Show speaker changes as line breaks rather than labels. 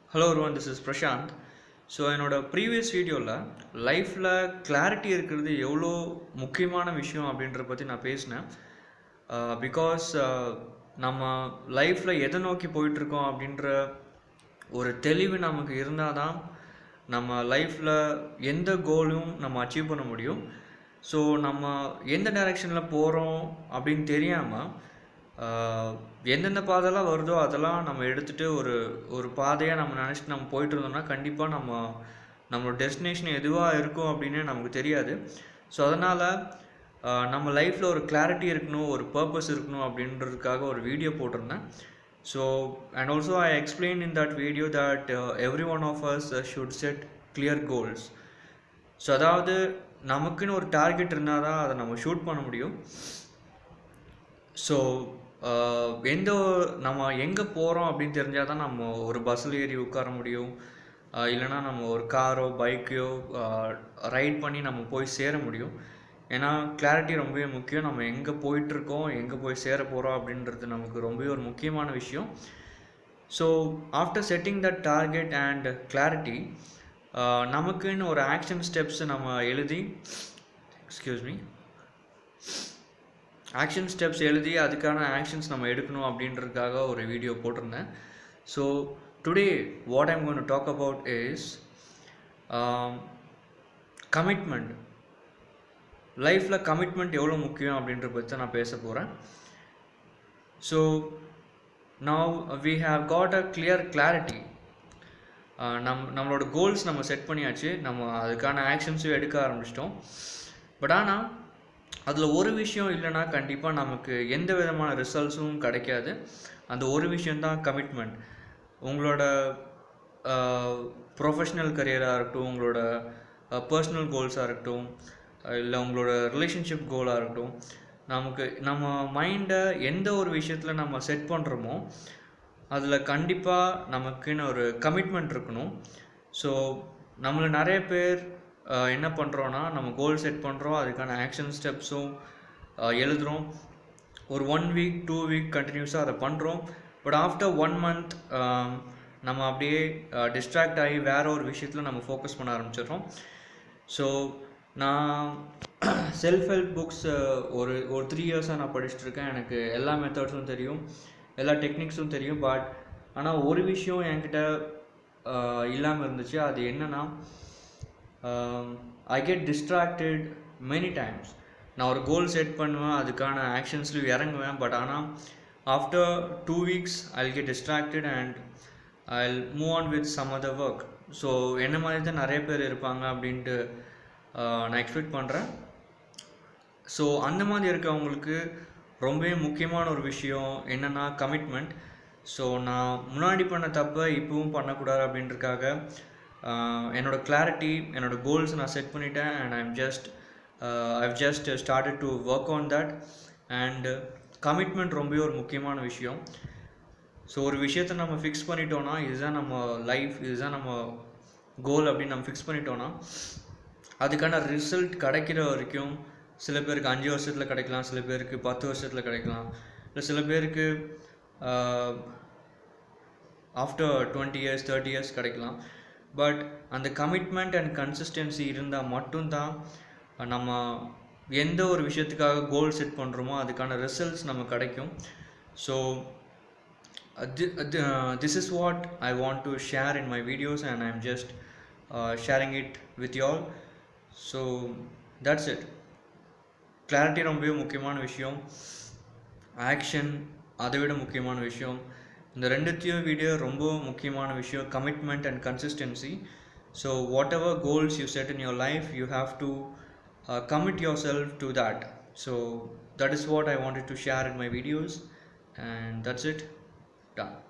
Hello ஒருவன் this is Prashanth so என்னோட previous வீடியோவில் லைஃப்பில் கிளாரிட்டி இருக்கிறது எவ்வளோ முக்கியமான விஷயம் அப்படின்றத பற்றி நான் பேசினேன் பிகாஸ் நம்ம லைஃப்பில் எதை நோக்கி போயிட்டுருக்கோம் அப்படின்ற ஒரு தெளிவு நமக்கு இருந்தால் தான் நம்ம லைஃப்பில் எந்த கோலும் நம்ம அச்சீவ் பண்ண முடியும் ஸோ நம்ம எந்த டைரெக்ஷனில் போகிறோம் அப்படின்னு தெரியாமல் ஆஹ் எந்தெந்த பாதைலாம் வருதோ அதெல்லாம் நம்ம எடுத்துகிட்டு ஒரு ஒரு பாதையாக நம்ம நினச்சிட்டு நம்ம போயிட்டு இருந்தோம்னா கண்டிப்பாக நம்ம நம்மளோட டெஸ்டினேஷன் எதுவாக இருக்கும் அப்படின்னு நமக்கு தெரியாது ஸோ அதனால் நம்ம லைஃப்பில் ஒரு கிளாரிட்டி இருக்கணும் ஒரு பர்பஸ் இருக்கணும் அப்படின்றதுக்காக ஒரு வீடியோ போட்டிருந்தேன் so and also I explain in that video that every one of us should set clear goals so அதாவது நமக்குன்னு ஒரு டார்கெட் இருந்தால் தான் அதை நம்ம ஷூட் பண்ண முடியும் ஸோ எந்த ஒரு- நம்ம எங்கே போகிறோம் அப்படின்னு தெரிஞ்சால் தான் நம்ம ஒரு பஸ்ஸில் ஏறி உட்கார முடியும் ஆஹ் இல்லைன்னா நம்ம ஒரு காரோ பைக்கையோ ரைட் பண்ணி நம்ம போய் சேர முடியும் ஏன்னா கிளாரிட்டி ரொம்பவே முக்கியம் நம்ம எங்கே போயிட்டுருக்கோம் எங்கே போய் சேர போகிறோம் அப்படின்றது நமக்கு ரொம்பவே ஒரு முக்கியமான விஷயம் so after setting the target and clarity நமக்குன்னு ஒரு ஆக்ஷன் ஸ்டெப்ஸ் நம்ம எழுதி எக்ஸ்கியூஸ் மீ ஆக்ஷன் ஸ்டெப்ஸ் எழுதி அதுக்கான ஆக்ஷன்ஸ் நம்ம எடுக்கணும் அப்படின்றதுக்காக ஒரு வீடியோ போட்டிருந்தேன் so today what I'm gonna talk about is commitment லைஃப்பில் கமிட்மெண்ட் எவ்வளோ முக்கியம் அப்படின்றத பற்றி தான் நான் பேச போகிறேன் so now we have got a clear clarity நம் நம்மளோட கோல்ஸ் நம்ம செட் பண்ணியாச்சு நம்ம அதுக்கான ஆக்ஷன்ஸும் எடுக்க ஆரம்பிச்சிட்டோம் பட் ஆனால் அதில் ஒரு விஷயம் இல்லைன்னா கண்டிப்பாக நமக்கு எந்த விதமான ரிசல்ட்ஸும் கிடைக்காது அந்த ஒரு விஷயந்தான் கமிட்மெண்ட் உங்களோட ப்ரொஃபஷ்னல் கரியராக இருக்கட்டும் உங்களோட பர்சனல் கோல்ஸாக இருக்கட்டும் இல்லை உங்களோட ரிலேஷன்ஷிப் கோலாக இருக்கட்டும் நமக்கு நம்ம மைண்டை எந்த ஒரு விஷயத்தில் நம்ம செட் பண்ணுறோமோ அதில் கண்டிப்பாக நமக்குன்னு ஒரு கமிட்மெண்ட் இருக்கணும் ஸோ நம்மள நிறைய பேர் அஹ், என்ன பண்ணுறோன்னா நம்ம கோல் செட் பண்ணுறோம் அதுக்கான ஆக்ஷன் ஸ்டெப்ஸும் எழுதுகிறோம் ஒரு ஒன் வீக் டூ வீக் கண்டினியூஸாக அதை பண்ணுறோம் பட் ஆஃப்டர் ஒன் மந்த் நம்ம அப்படியே டிஸ்ட்ராக்ட் ஆகி வேற ஒரு விஷயத்தில் நம்ம ஃபோக்கஸ் பண்ண ஆரம்பிச்சிடுறோம் ஸோ நான் செல்ஃப் ஹெல்ப் புக்ஸ் ஒரு ஒரு த்ரீ இயர்ஸாக நான் படிச்சுட்டு இருக்கேன் எனக்கு எல்லா மெத்தட்ஸும் தெரியும் எல்லா டெக்னிக்ஸும் தெரியும் பட் ஆனால் ஒரு விஷயம் என்கிட்ட இல்லாமல் இருந்துச்சு அது என்னன்னா I get distracted many times நான் ஒரு கோல் செட் பண்ணுவேன் அதுக்கான ஆக்ஷன்ஸ்லையும் இறங்குவேன் பட் ஆனால் after two weeks I get distracted and I move on with some other work so என்ன மாதிரி தான் நிறைய பேர் இருப்பாங்க அப்படின்ட்டு ஆஹ், நான் எக்ஸ்பெக்ட் பண்ணுறேன் ஸோ அந்த மாதிரி இருக்கவங்களுக்கு ரொம்பவே முக்கியமான ஒரு விஷயம் என்னென்னா கமிட்மெண்ட் ஸோ நான் முன்னாடி பண்ண தப்பை இப்போவும் பண்ணக்கூடாது அப்படின்றதுக்காக ஆஹ், என்னோட கிளாரிட்டி என்னோட கோல்ஸ் நான் செட் பண்ணிட்டேன் and I'm just I've just started to work on that and commitment ரொம்பவே ஒரு முக்கியமான விஷயம் ஸோ ஒரு விஷயத்தை நம்ம ஃபிக்ஸ் பண்ணிட்டோன்னா இதுதான் நம்ம லைஃப் இதுதான் நம்ம கோல் அப்படின்னு நம்ம ஃபிக்ஸ் பண்ணிட்டோன்னா அதுக்கான ரிசல்ட் கிடைக்கிற வரைக்கும் சில பேருக்கு அஞ்சு வருஷத்தில் கிடைக்கலாம் சில பேருக்கு பத்து வருஷத்தில் கிடைக்கலாம் இல்லை சில பேருக்கு after twenty years thirty years கிடைக்கலாம் பட் அந்த கமிட்மெண்ட் அண்ட் கன்சிஸ்டன்சி இருந்தால் மட்டும்தான் நம்ம எந்த ஒரு விஷயத்துக்காக கோல் செட் பண்ணுறோமோ அதுக்கான ரிசல்ட்ஸ் நமக்கு கிடைக்கும் so uh, thi- uh, thi- uh, this is what I want to share in my videos, and I'm just uh, sharing it with you all. So that's it. Clarity ரொம்பவே முக்கியமான விஷயம் action அதை விட முக்கியமான விஷயம் இந்த ரெண்டுத்தையும் விட ரொம்ப முக்கியமான விஷயம் commitment and consistency so whatever goals you set in your life you have to commit yourself to that so that is what I wanted to share in my videos and that's it done